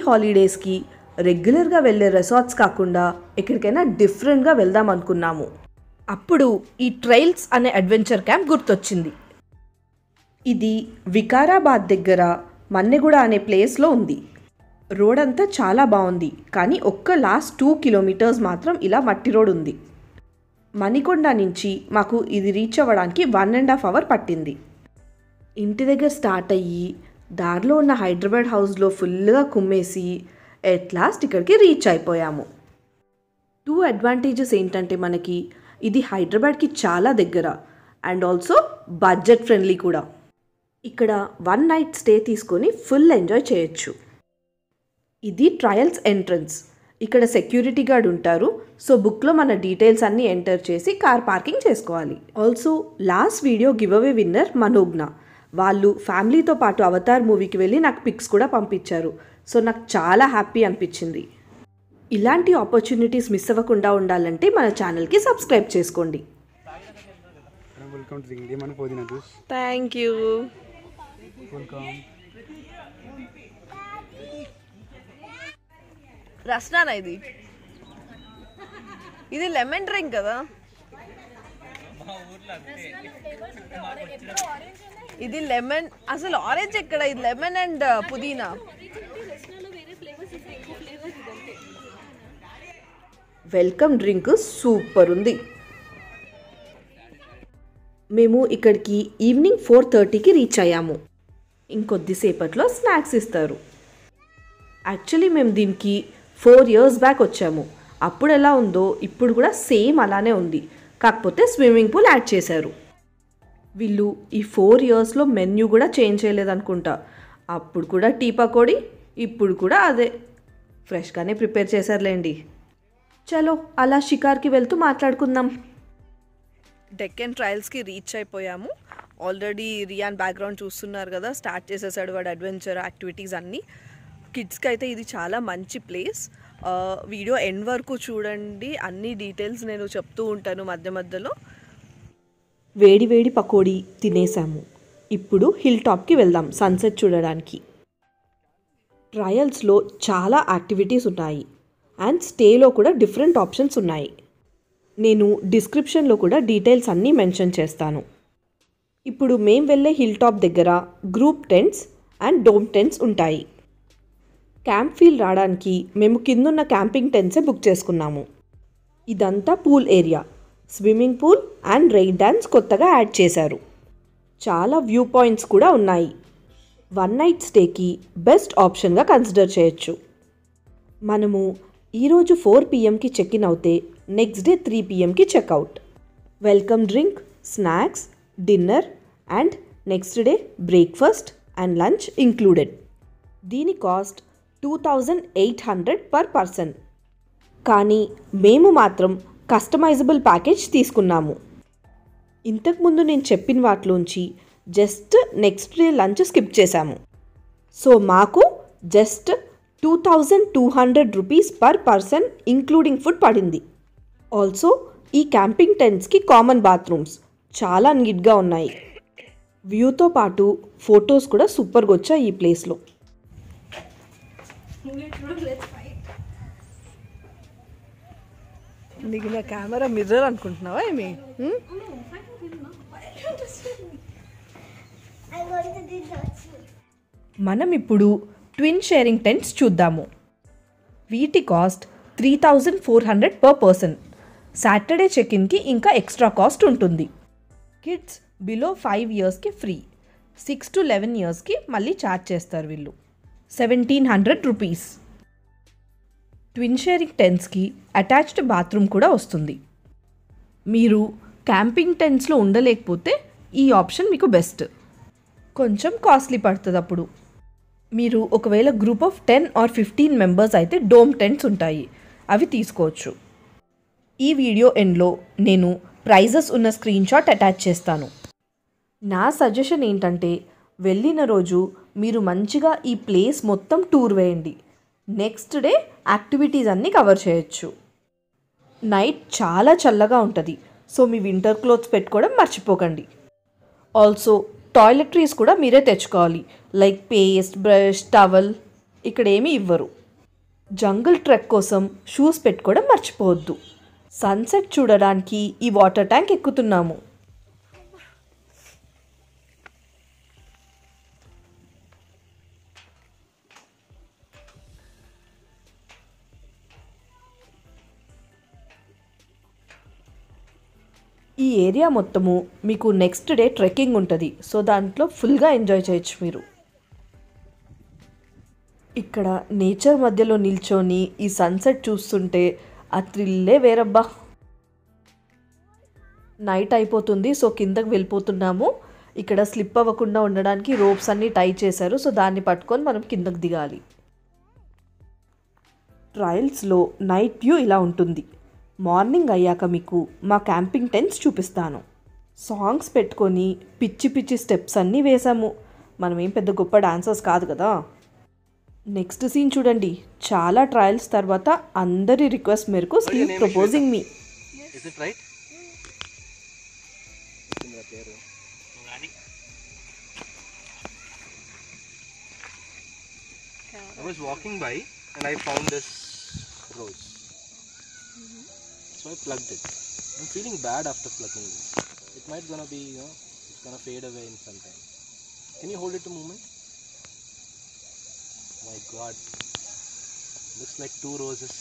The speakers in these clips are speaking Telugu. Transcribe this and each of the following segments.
హాలిడేస్కి రెగ్యులర్గా వెళ్ళే రెసార్ట్స్ కాకుండా ఎక్కడికైనా డిఫరెంట్గా వెళ్దాం అనుకున్నాము అప్పుడు ఈ ట్రైల్స్ అనే అడ్వెంచర్ క్యాంప్ గుర్తొచ్చింది ఇది వికారాబాద్ దగ్గర మన్నెగూడ అనే ప్లేస్లో ఉంది రోడ్ అంతా చాలా బాగుంది కానీ ఒక్క లాస్ట్ టూ కిలోమీటర్స్ మాత్రం ఇలా మట్టి రోడ్ ఉంది మణికొండ నుంచి మాకు ఇది రీచ్ అవ్వడానికి వన్ అండ్ హాఫ్ అవర్ పట్టింది ఇంటి దగ్గర స్టార్ట్ అయ్యి దారిలో ఉన్న హైదరాబాద్ హౌస్లో ఫుల్గా కుమ్మేసి ఎట్ లాస్ట్ ఇక్కడికి రీచ్ అయిపోయాము టూ అడ్వాంటేజెస్ ఏంటంటే మనకి ఇది హైదరాబాద్కి చాలా దగ్గర అండ్ ఆల్సో బడ్జెట్ ఫ్రెండ్లీ కూడా ఇక్కడ వన్ నైట్ స్టే తీసుకొని ఫుల్ ఎంజాయ్ చేయొచ్చు ఇది ట్రయల్స్ ఎంట్రన్స్ ఇక్కడ సెక్యూరిటీ గార్డ్ ఉంటారు సో బుక్లో మన డీటెయిల్స్ అన్నీ ఎంటర్ చేసి కార్ పార్కింగ్ చేసుకోవాలి also last video give away winner Manogna వాళ్ళు ఫ్యామిలీతో పాటు అవతార్ మూవీకి వెళ్ళి నాకు పిక్స్ కూడా పంపించారు సో నాకు చాలా హ్యాపీ అనిపించింది ఇలాంటి ఆపర్చునిటీస్ మిస్ అవ్వకుండా ఉండాలంటే మన ఛానల్కి సబ్స్క్రైబ్ చేసుకోండి వెల్కమ్ టు రింగ్ ఏమని పోదిన జ్యూస్ థ్యాంక్ యూ వెల్కమ్ రస్నానా ఇది ఇది లెమన్ డ్రింక్ కదా ఇది లెమన్ అసలు ఆరెంజ్ ఎక్కడ ఇది లెమన్ అండ్ పుదీనా వెల్కమ్ డ్రింక్ సూపర్ ఉంది మేము ఇక్కడికి ఈవినింగ్ ఫోర్ థర్టీకి రీచ్ అయ్యాము ఇంకొద్దిసేపట్లో స్నాక్స్ ఇస్తారు యాక్చువల్లీ మేము దీనికి ఫోర్ ఇయర్స్ బ్యాక్ వచ్చాము అప్పుడు ఎలా ఉందో ఇప్పుడు కూడా సేమ్ అలానే ఉంది కాకపోతే స్విమ్మింగ్ పూల్ యాడ్ చేశారు వీళ్ళు ఈ ఫోర్ ఇయర్స్లో మెన్యూ కూడా చేంజ్ చేయలేదనుకుంటా అప్పుడు కూడా టీ పకోడీ ఇప్పుడు కూడా అదే ఫ్రెష్గానే ప్రిపేర్ చేశారులేండి చలో అలా షికార్కి వెళ్తూ మాట్లాడుకుందాం డెక్కన్ ట్రయల్స్కి రీచ్ అయిపోయాము ఆల్రెడీ రియాన్ బ్యాక్గ్రౌండ్ చూస్తున్నారు కదా స్టార్ట్ చేసేసాడు వాడు అడ్వెంచర్ యాక్టివిటీస్ అన్నీ కిడ్స్కి అయితే ఇది చాలా మంచి ప్లేస్ వీడియో ఎండ్ వరకు చూడండి అన్ని డీటెయిల్స్ నేను చెప్తూ ఉంటాను మధ్య మధ్యలో వేడి వేడి పకోడీ తినేసాము ఇప్పుడు హిల్ టాప్కి వెళ్దాం సన్సెట్ చూడడానికి ట్రయల్స్లో చాలా యాక్టివిటీస్ ఉన్నాయి అండ్ స్టేలో కూడా డిఫరెంట్ ఆప్షన్స్ ఉన్నాయి నేను డిస్క్రిప్షన్లో కూడా డీటెయిల్స్ అన్నీ మెన్షన్ చేస్తాను ఇప్పుడు మేం వెళ్ళే హిల్ టాప్ దగ్గర group tents and dome tents ఉంటాయి క్యాంప్ ఫీల్ రావడానికి మేము కిందున్న క్యాంపింగ్ టెంట్సే బుక్ చేసుకున్నాము ఇదంతా pool area swimming pool and ride dance కొత్తగా యాడ్ చేశారు చాలా వ్యూ పాయింట్స్ కూడా ఉన్నాయి వన్ నైట్ స్టేకి బెస్ట్ ఆప్షన్గా కన్సిడర్ చేయొచ్చు మనము ఈరోజు ఫోర్ పిఎంకి చెక్ ఇన్ అవుతే నెక్స్ట్ డే త్రీ పిఎంకి checkout welcome drink snacks dinner and next day breakfast and lunch included దీని cost two thousand eight hundred per person కానీ మేము మాత్రం కస్టమైజబుల్ ప్యాకేజ్ తీసుకున్నాము ఇంతకుముందు నేను చెప్పిన వాటిలోంచి just next day lunch skip చేశాము సో మాకు just two thousand two hundred rupees per person including food పడింది ఆల్సో ఈ క్యాంపింగ్ టెంట్స్కి కామన్ బాత్రూమ్స్ చాలా నీట్గా ఉన్నాయి వ్యూతో పాటు ఫొటోస్ కూడా సూపర్గా వచ్చాయి ఈ ప్లేస్లో నీకు నా కెమెరా మిర్రర్ అనుకుంటున్నావా ఏమి హ్మ్? I'm going to do that too. మనం ఇప్పుడు ట్విన్ షేరింగ్ టెంట్స్ చూద్దాము వీటి cost three thousand four hundred per person Saturday check ఇన్కి ఇంకా ఎక్స్ట్రా కాస్ట్ ఉంటుంది కిడ్స్ బిలో ఫైవ్ ఇయర్స్కి ఫ్రీ సిక్స్ టు లెవెన్ ఇయర్స్కి మళ్ళీ ఛార్జ్ చేస్తారు వీళ్ళు seventeen hundred rupees twin sharing టెంట్స్కి అటాచ్డ్ బాత్రూమ్ కూడా వస్తుంది మీరు క్యాంపింగ్ టెంట్స్లో ఉండలేకపోతే ఈ ఆప్షన్ మీకు బెస్ట్ కొంచెం కాస్ట్లీ పడుతుంది అప్పుడు మీరు ఒకవేళ group of ten or fifteen members అయితే డోమ్ టెంట్స్ ఉంటాయి అవి తీసుకోవచ్చు ఈ వీడియో ఎండ్లో నేను ప్రైజెస్ ఉన్న స్క్రీన్ షాట్ అటాచ్ చేస్తాను నా సజెషన్ ఏంటంటే వెళ్ళిన రోజు మీరు మంచిగా ఈ ప్లేస్ మొత్తం టూర్ వేయండి నెక్స్ట్ డే యాక్టివిటీస్ అన్నీ కవర్ చేయొచ్చు నైట్ చాలా చల్లగా ఉంటుంది సో మీ వింటర్ క్లోత్స్ పెట్టుకోవడం మర్చిపోకండి ఆల్సో టాయిలెటరీస్ కూడా మీరే తెచ్చుకోవాలి లైక్ పేస్ట్ బ్రష్ టవల్ ఇక్కడ ఏమీ ఇవ్వరు జంగిల్ ట్రెక్ కోసం షూస్ పెట్టుకోవడం మర్చిపోవద్దు సన్సెట్ చూడడానికి ఈ వాటర్ ట్యాంక్ ఎక్కుతున్నాము ఈ ఏరియా మొత్తము మీకు నెక్స్ట్ డే ట్రెక్కింగ్ ఉంటుంది సో దాంట్లో ఫుల్గా ఎంజాయ్ చేయొచ్చు మీరు ఇక్కడ నేచర్ మధ్యలో నిల్చొని ఈ సన్సెట్ చూస్తుంటే ఆ థ్రిల్లే వేరబ్బా నైట్ అయిపోతుంది సో కిందకి వెళ్ళిపోతున్నాము ఇక్కడ స్లిప్ అవ్వకుండా ఉండడానికి రోప్స్ అన్నీ టై చేశారు సో దాన్ని పట్టుకొని మనం కిందకి దిగాలి ట్రయల్స్లో నైట్ వ్యూ ఇలా ఉంటుంది మార్నింగ్ అయ్యాక మీకు మా క్యాంపింగ్ టెంట్స్ చూపిస్తాను సాంగ్స్ పెట్టుకొని పిచ్చి పిచ్చి స్టెప్స్ అన్నీ వేసాము మనం ఏం పెద్ద గొప్ప డాన్సర్స్ కాదు కదా నెక్స్ట్ సీన్ చూడండి చాలా ట్రయల్స్ తర్వాత అందరి రిక్వెస్ట్ మేరకు Steve proposing me Is it right? I was walking by and I found this rose. So I plugged it. I'm feeling bad after plucking this. It might gonna be, you know, it's gonna fade away in some time. Can you hold it a moment? My god. Looks like two roses.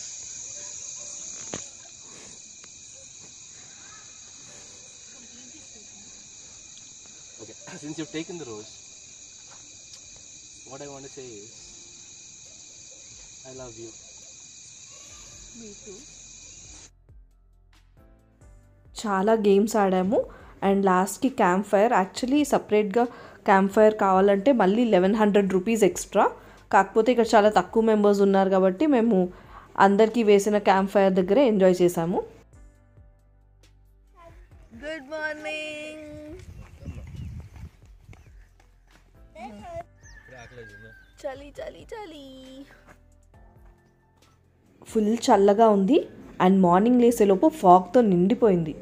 Okay, since you've taken the rose, what I want to say is, I love you. చాలా గేమ్స్ ఆడాము అండ్ లాస్ట్కి క్యాంప్ ఫైర్ యాక్చువల్లీ సపరేట్గా క్యాంప్ ఫైర్ కావాలంటే మళ్ళీ లెవెన్ హండ్రెడ్ రూపీస్ ఎక్స్ట్రా కాకపోతే ఇక్కడ చాలా తక్కువ మెంబర్స్ ఉన్నారు కాబట్టి మేము అందరికీ వేసిన క్యాంప్ ఫైర్ దగ్గరే ఎంజాయ్ చేసాము గుడ్ మార్నింగ్ చలి చలి చలి ఫుల్ చల్లగా ఉంది అండ్ మార్నింగ్ లేసేలోపు ఫాగ్తో నిండిపోయింది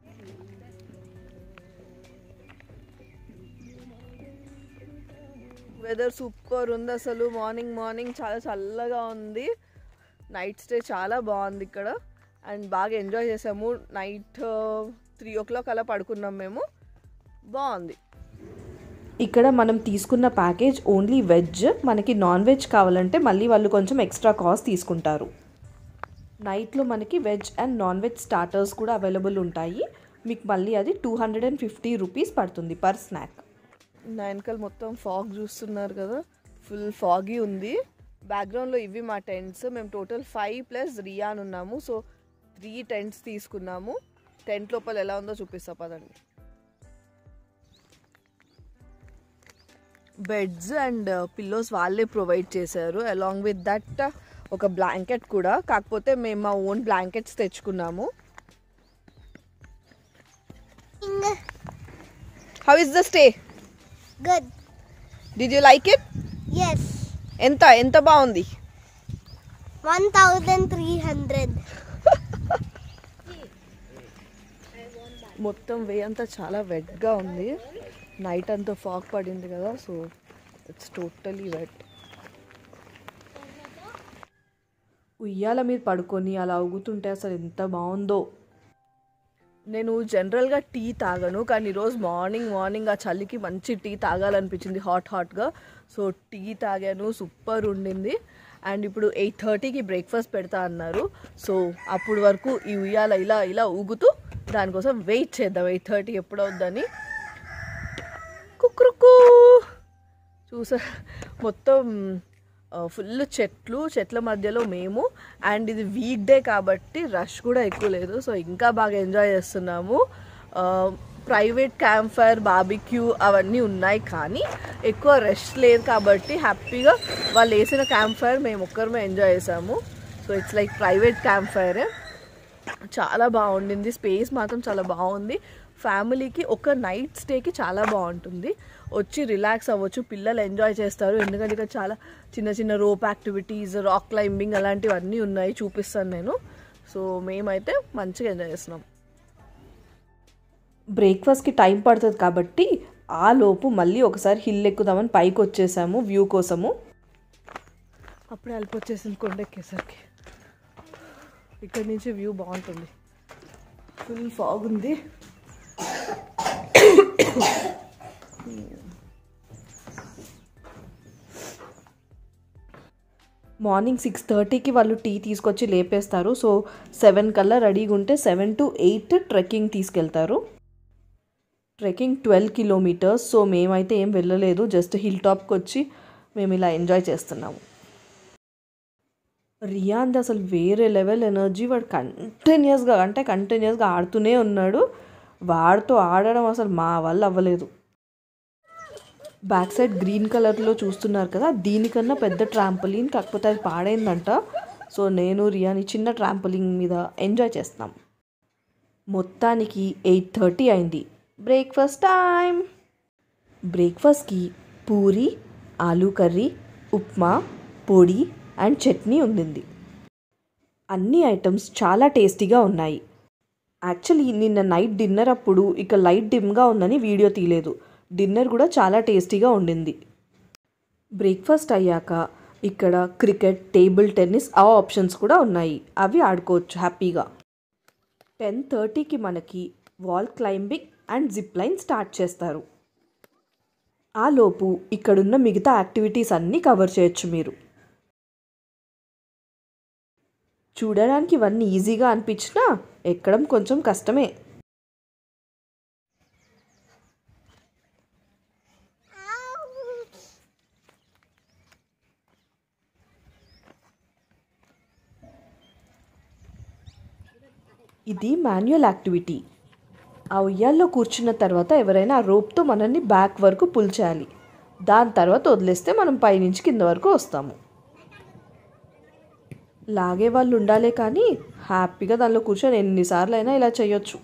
వెదర్ సూపర్ ఉంది అసలు మార్నింగ్ మార్నింగ్ చాలా చల్లగా ఉంది నైట్ స్టే చాలా బాగుంది ఇక్కడ అండ్ బాగా ఎంజాయ్ చేసాము నైట్ త్రీ ఓ క్లాక్ అలా పడుకున్నాం మేము బాగుంది ఇక్కడ మనం తీసుకున్న ప్యాకేజ్ ఓన్లీ వెజ్ మనకి నాన్ వెజ్ కావాలంటే మళ్ళీ వాళ్ళు కొంచెం ఎక్స్ట్రా కాస్ట్ తీసుకుంటారు నైట్లో మనకి veg and non veg starters కూడా అవైలబుల్ ఉంటాయి మీకు మళ్ళీ అది two hundred and fifty rupees పడుతుంది పర్ స్నాక్ నా వెనకాల మొత్తం ఫాగ్ చూస్తున్నారు కదా ఫుల్ ఫాగీ ఉంది బ్యాక్గ్రౌండ్లో ఇవి మా టెంట్స్ మేము టోటల్ ఫైవ్ ప్లస్ రియాన్ ఉన్నాము సో త్రీ టెంట్స్ తీసుకున్నాము టెంట్ లోపల ఎలా ఉందో చూపిస్తా పదండి బెడ్స్ అండ్ పిల్లోస్ వాళ్ళే ప్రొవైడ్ చేశారు అలాంగ్ విత్ దట్ ఒక బ్లాంకెట్ కూడా కాకపోతే మేము మా ఓన్ బ్లాంకెట్స్ తెచ్చుకున్నాము how is the stay Good. Did you like it Yes. ఎంత ఎంత బాగుంది 1300. మొత్తం వే అంతా చాలా వెట్గా ఉంది నైట్ అంతా ఫాగ్ పడింది కదా సో ఇట్స్ టోటలీ వెట్ ఉయ్యాల మీద పడుకొని అలా ఊగుతుంటే అసలు ఎంత బాగుందో నేను జనరల్గా టీ తాగను కానీ ఈరోజు మార్నింగ్ మార్నింగ్ ఆ చలికి మంచి టీ తాగాలనిపించింది హాట్ హాట్గా సో టీ తాగాను సూపర్ ఉండింది అండ్ ఇప్పుడు ఎయిట్ థర్టీకి బ్రేక్ఫాస్ట్ పెడతా అన్నారు సో అప్పుడు వరకు ఈ ఉయ్యాల ఇలా ఇలా ఊగుతూ దానికోసం వెయిట్ చేద్దాం ఎయిట్ థర్టీ ఎప్పుడవుద్దని కుక్రుకు చూసా మొత్తం ఫుల్ చెట్లు చెట్ల మధ్యలో మేము అండ్ ఇది వీక్ డే కాబట్టి రష్ కూడా ఎక్కువ లేదు సో ఇంకా బాగా ఎంజాయ్ చేస్తున్నాము ప్రైవేట్ క్యాంప్ ఫైర్ బాబిక్యూ అవన్నీ ఉన్నాయి కానీ ఎక్కువ రష్ లేదు కాబట్టి హ్యాపీగా వాళ్ళు వేసిన క్యాంప్ ఫైర్ మేము ఒక్కరమే ఎంజాయ్ చేసాము so it's like private camp ఫైరే చాలా బాగుండింది స్పేస్ మాత్రం చాలా బాగుంది ఫ్యామిలీకి ఒక నైట్ స్టేకి చాలా బాగుంటుంది వచ్చి రిలాక్స్ అవ్వచ్చు పిల్లలు ఎంజాయ్ చేస్తారు ఎందుకంటే ఇక్కడ చాలా చిన్న చిన్న రోప్ యాక్టివిటీస్ రాక్ క్లైంబింగ్ అలాంటివన్నీ ఉన్నాయి చూపిస్తాను నేను సో మేమైతే మంచిగా ఎంజాయ్ చేస్తున్నాం బ్రేక్ఫాస్ట్కి టైం పడుతుంది కాబట్టి ఆ లోపు మళ్ళీ ఒకసారి హిల్ ఎక్కుదామని పైకి వచ్చేసాము వ్యూ కోసము అప్పుడే అల్ప వచ్చేసింది కొండెక్కేసరికి ఇక్కడ నుంచి వ్యూ బాగుంటుంది ఫుల్ ఫాగ్ ఉంది మార్నింగ్ సిక్స్ థర్టీకి వాళ్ళు టీ తీసుకొచ్చి లేపేస్తారు సో సెవెన్ కల్లా రెడీగా ఉంటే సెవెన్ టు ఎయిట్ ట్రెక్కింగ్ తీసుకెళ్తారు ట్రెక్కింగ్ ట్వెల్వ్ కిలోమీటర్స్ సో మేమైతే ఏం వెళ్ళలేదు జస్ట్ హిల్ టాప్కి వచ్చి మేము ఇలా ఎంజాయ్ చేస్తున్నాము రియాన్ది అసలు వేరే లెవెల్ ఎనర్జీ వాడు కంటిన్యూస్గా అంటే కంటిన్యూస్గా ఆడుతూనే ఉన్నాడు వాడితో ఆడడం అసలు మా వల్ల అవ్వలేదు బ్యాక్ సైడ్ గ్రీన్ కలర్లో చూస్తున్నారు కదా దీనికన్నా పెద్ద ట్రాంపలిన్ కాకపోతే అది పాడైందంట సో నేను రియాని చిన్న ట్రాంపలిన్ మీద ఎంజాయ్ చేస్తున్నాం మొత్తానికి ఎయిట్ థర్టీ అయింది బ్రేక్ఫాస్ట్ టైం బ్రేక్ఫాస్ట్కి పూరి ఆలూ కర్రీ ఉప్మా పొడి అండ్ చట్నీ ఉండింది అన్ని ఐటమ్స్ చాలా టేస్టీగా ఉన్నాయి యాక్చువల్లీ నిన్న నైట్ డిన్నర్ అప్పుడు ఇక లైట్ డిమ్గా ఉందని వీడియో తీయలేదు డిన్నర్ కూడా చాలా టేస్టీగా ఉండింది బ్రేక్ఫాస్ట్ అయ్యాక ఇక్కడ క్రికెట్ టేబుల్ టెన్నిస్ ఆ ఆప్షన్స్ కూడా ఉన్నాయి అవి ఆడుకోవచ్చు హ్యాపీగా టెన్ థర్టీకి మనకి wall climbing and zip line start చేస్తారు ఆ లోపు ఇక్కడున్న మిగతా యాక్టివిటీస్ అన్నీ కవర్ చేయొచ్చు మీరు చూడడానికి ఇవన్నీ ఈజీగా అనిపించినా ఎక్కడం కొంచెం కష్టమే ఇది మాన్యువల్ యాక్టివిటీ ఆ ఉయ్యాల్లో కూర్చున్న తర్వాత ఎవరైనా ఆ రోప్తో మనల్ని బ్యాక్ వరకు పుల్ చేయాలి దాని తర్వాత వదిలేస్తే మనం పైనుంచి కింద వరకు వస్తాము లాగే వాళ్ళు ఉండాలే కానీ హ్యాపీగా దానిలో కూర్చొని ఎన్నిసార్లు అయినా ఇలా చేయొచ్చు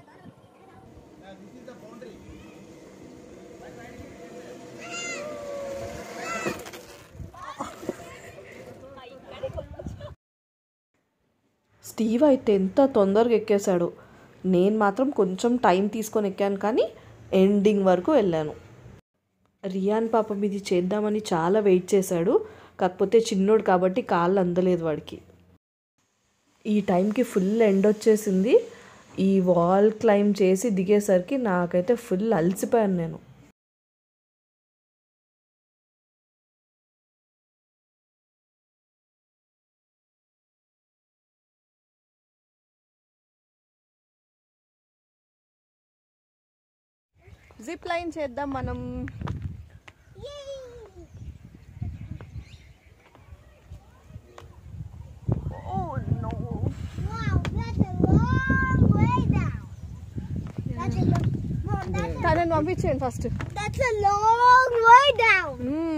స్టీవ్ అయితే ఎంత తొందరగా ఎక్కేశాడు నేను మాత్రం కొంచెం టైం తీసుకొని ఎక్కాను కానీ ఎండింగ్ వరకు వెళ్ళాను రియాన్ పాపం ఇది చేద్దామని చాలా వెయిట్ చేశాడు కాకపోతే చిన్నోడు కాబట్టి కాళ్ళు అందలేదు వాడికి ఈ టైంకి ఫుల్ ఎండ్ వచ్చేసింది ఈ వాల్ క్లైమ్ చేసి దిగేసరికి నాకైతే ఫుల్ అలసిపోయాను నేను జిప్ లైన్ చేద్దాం మనం Wow, that's a long way down. That's a lo- Mom, that's a, తనని పంపించేయండి first that's a long way down.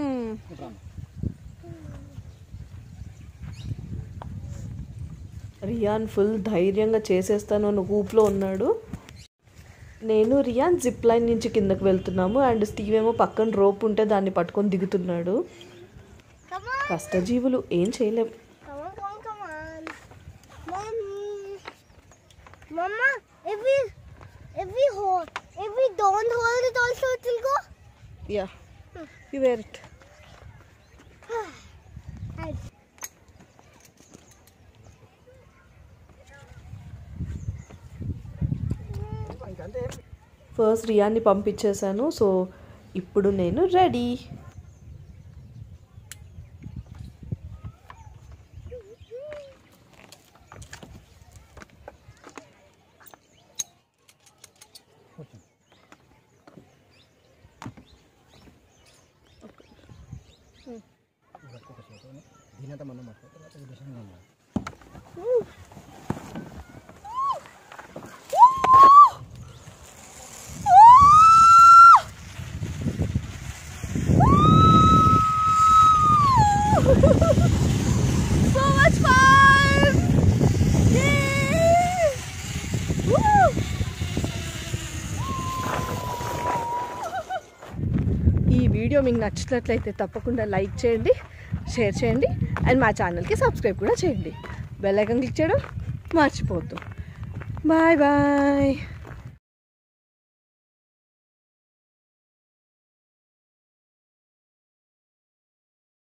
Riyan full ధైర్యంగా చేసేస్తాను అని ఊపులో ఉన్నాడు నేను రియాన్ జిప్ లైన్ నుంచి కిందకు వెళ్తున్నాము అండ్ స్టీవ్ ఏమో పక్కన రోప్ ఉంటే దాన్ని పట్టుకొని దిగుతున్నాడు Come on. కష్టజీవులు ఏం చేయలేం Come on, come on, come on. Mommy. Mama, if we if we hold if we don't hold it also it will go? Yeah you where it I first రియాన్ని పంపించేశాను సో ఇప్పుడు నేను ready So much fun! Yay! Woo! ఈ వీడియో మీకు నచ్చినట్లయితే తప్పకుండా లైక్ చేయండి షేర్ చేయండి అండ్ మా ఛానల్కి సబ్స్క్రైబ్ కూడా చేయండి బెల్ ఐకాన్ క్లిక్ చేయడం మర్చిపోవద్దు బాయ్ బాయ్